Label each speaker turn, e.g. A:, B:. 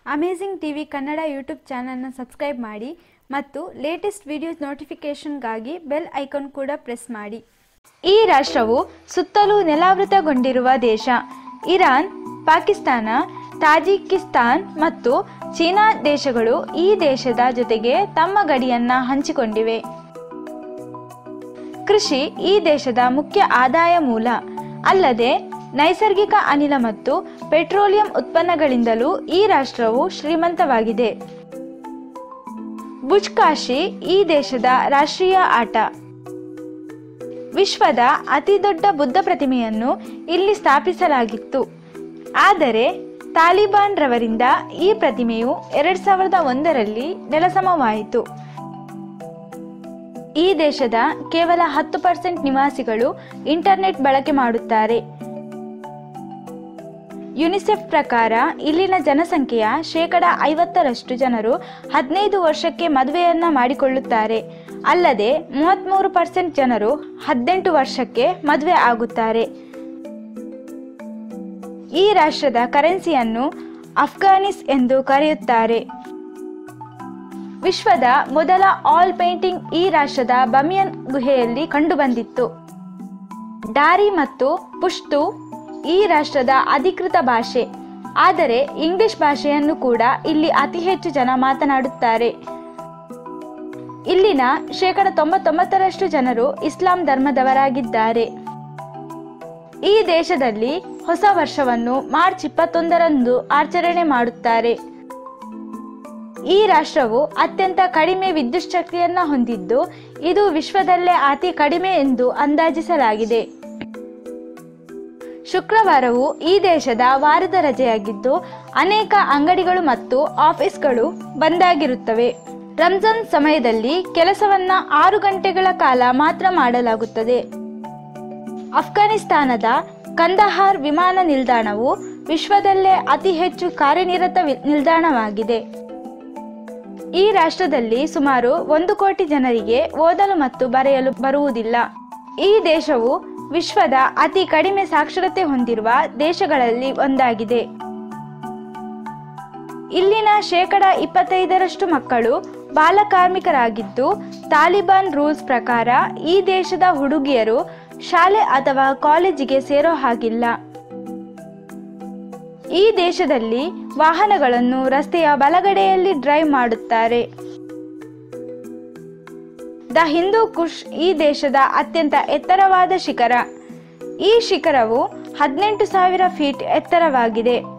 A: amazing TV Kannada YouTube ಚಾನಲ್ನ subscribe ಮಾಡಿ ಮತ್ತು ಲೇಟೆಸ್ಟ್ ವಿಡಿಯೋಸ್ ನೋಟಿಫಿಕೇಷನ್ಗಾಗಿ ಬೆಲ್ ಐಕಾನ್ ಕೂಡ ಪ್ರೆಸ್ ಮಾಡಿ ಈ ರಾಷ್ಟ್ರವು ಸುತ್ತಲೂ ನೆಲಾವೃತಗೊಂಡಿರುವ ದೇಶ ಇರಾನ್ ಪಾಕಿಸ್ತಾನ ತಾಜಿಕಿಸ್ತಾನ್ ಮತ್ತು ಚೀನಾ ದೇಶಗಳು ಈ ದೇಶದ ಜೊತೆಗೆ ತಮ್ಮ ಗಡಿಯನ್ನ ಹಂಚಿಕೊಂಡಿವೆ ಕೃಷಿ ಈ ದೇಶದ ಮುಖ್ಯ ಆದಾಯ ಮೂಲ ಅಲ್ಲದೆ ನೈಸರ್ಗಿಕ ಅನಿಲ ಮತ್ತು ಪೆಟ್ರೋಲಿಯಂ ಉತ್ಪನ್ನಗಳಿಂದಲೂ ಈ ರಾಷ್ಟ್ರವು ಶ್ರೀಮಂತವಾಗಿದೆ ಬುಜ್ಕಾಶಿ ಈ ದೇಶದ ರಾಷ್ಟ್ರೀಯ ಆಟ ವಿಶ್ವದ ಅತಿದೊಡ್ಡ ಬುದ್ಧ ಪ್ರತಿಮೆಯನ್ನು ಇಲ್ಲಿ ಸ್ಥಾಪಿಸಲಾಗಿತ್ತು ಆದರೆ ತಾಲಿಬಾನ್ ರವರಿಂದ ಈ ಪ್ರತಿಮೆಯು ಎರಡ್ ಸಾವಿರದ ಒಂದರಲ್ಲಿ ನೆಲಸಮವಾಯಿತು ಈ ದೇಶದ ಕೇವಲ ಹತ್ತು ಪರ್ಸೆಂಟ್ ನಿವಾಸಿಗಳು ಇಂಟರ್ನೆಟ್ ಬಳಕೆ ಮಾಡುತ್ತಾರೆ ಯುನಿಸೆಫ್ ಪ್ರಕಾರ ಇಲ್ಲಿನ ಜನಸಂಖ್ಯೆಯ ಶೇಕಡ ಐವತ್ತರಷ್ಟು ಜನರು ಹದಿನೈದು ವರ್ಷಕ್ಕೆ ಮದುವೆಯನ್ನ ಮಾಡಿಕೊಳ್ಳುತ್ತಾರೆ ಅಲ್ಲದೆ ಮೂವತ್ತ್ಮೂರು ಪರ್ಸೆಂಟ್ ಜನರು ಹದಿನೆಂಟು ವರ್ಷಕ್ಕೆ ಮದುವೆ ಆಗುತ್ತಾರೆ ಈ ರಾಷ್ಟ್ರದ ಕರೆನ್ಸಿಯನ್ನು ಅಫ್ಘಾನಿಸ್ ಎಂದು ಕರೆಯುತ್ತಾರೆ ವಿಶ್ವದ ಮೊದಲ ಆಲ್ ಪೇಂಟಿಂಗ್ ಈ ರಾಷ್ಟ್ರದ ಬಮಿಯನ್ ಗುಹೆಯಲ್ಲಿ ಕಂಡುಬಂದಿತ್ತು ಡಾರಿ ಮತ್ತು ಪುಶ್ತು ಈ ರಾಷ್ಟ್ರದ ಅಧಿಕೃತ ಭಾಷೆ ಆದರೆ ಇಂಗ್ಲಿಷ್ ಭಾಷೆಯನ್ನು ಕೂಡ ಇಲ್ಲಿ ಅತಿ ಹೆಚ್ಚು ಜನ ಮಾತನಾಡುತ್ತಾರೆ ಇಲ್ಲಿನ ಶೇಕಡ ತೊಂಬತ್ತೊಂಬತ್ತರಷ್ಟು ಜನರು ಇಸ್ಲಾಂ ಧರ್ಮದವರಾಗಿದ್ದಾರೆ ಈ ದೇಶದಲ್ಲಿ ಹೊಸ ವರ್ಷವನ್ನು ಮಾರ್ಚ್ ಇಪ್ಪತ್ತೊಂದರಂದು ಆಚರಣೆ ಮಾಡುತ್ತಾರೆ ಈ ರಾಷ್ಟ್ರವು ಅತ್ಯಂತ ಕಡಿಮೆ ವಿದ್ಯುತ್ ಶಕ್ತಿಯನ್ನ ಹೊಂದಿದ್ದು ಇದು ವಿಶ್ವದಲ್ಲೇ ಅತಿ ಕಡಿಮೆ ಎಂದು ಅಂದಾಜಿಸಲಾಗಿದೆ ಶುಕ್ರವಾರವು ಈ ದೇಶದ ವಾರದ ರಜೆಯಾಗಿದ್ದು ಅನೇಕ ಅಂಗಡಿಗಳು ಮತ್ತು ಆಫೀಸ್ಗಳು ಬಂದಾಗಿರುತ್ತವೆ ರಂಜಾನ್ ಸಮಯದಲ್ಲಿ ಕೆಲಸವನ್ನ ಆರು ಗಂಟೆಗಳ ಕಾಲ ಮಾತ್ರ ಮಾಡಲಾಗುತ್ತದೆ ಅಫ್ಘಾನಿಸ್ತಾನದ ಕಂದಹಾರ್ ವಿಮಾನ ನಿಲ್ದಾಣವು ವಿಶ್ವದಲ್ಲೇ ಅತಿ ಹೆಚ್ಚು ಕಾರ್ಯನಿರತ ವಿ- ನಿಲ್ದಾಣವಾಗಿದೆ ಈ ರಾಷ್ಟ್ರದಲ್ಲಿ ಸುಮಾರು ಒಂದು ಕೋಟಿ ಜನರಿಗೆ ಓದಲು ಮತ್ತು ಬರೆಯಲು ಬರುವುದಿಲ್ಲ ಈ ದೇಶವು ವಿಶ್ವದ ಅತಿ ಕಡಿಮೆ ಸಾಕ್ಷರತೆ ಹೊಂದಿರುವ ದೇಶಗಳಲ್ಲಿ ಒಂದಾಗಿದೆ ಇಲ್ಲಿನ ಶೇಕಡ ಇಪ್ಪತ್ತೈದರಷ್ಟು ಮಕ್ಕಳು ಬಾಲಕಾರ್ಮಿಕರಾಗಿದ್ದು ತಾಲಿಬಾನ್ ರೂಲ್ಸ್ ಪ್ರಕಾರ ಈ ದೇಶದ ಹುಡುಗಿಯರು ಶಾಲೆ ಅಥವಾ ಕಾಲೇಜಿಗೆ ಸೇರೋ ಹಾಗಿಲ್ಲ ಈ ದೇಶದಲ್ಲಿ ವಾಹನಗಳನ್ನು ರಸ್ತೆಯ ಬಲಗಡೆಯಲ್ಲಿ ಡ್ರೈವ್ ಮಾಡುತ್ತಾರೆ ದ ಹಿಂದೂ ಕುಶ್ ಈ ದೇಶದ ಅತ್ಯಂತ ಎತ್ತರವಾದ ಶಿಖರ ಈ ಶಿಖರವು ಹದಿನೆಂಟು ಸಾವಿರ ಫೀಟ್ ಎತ್ತರವಾಗಿದೆ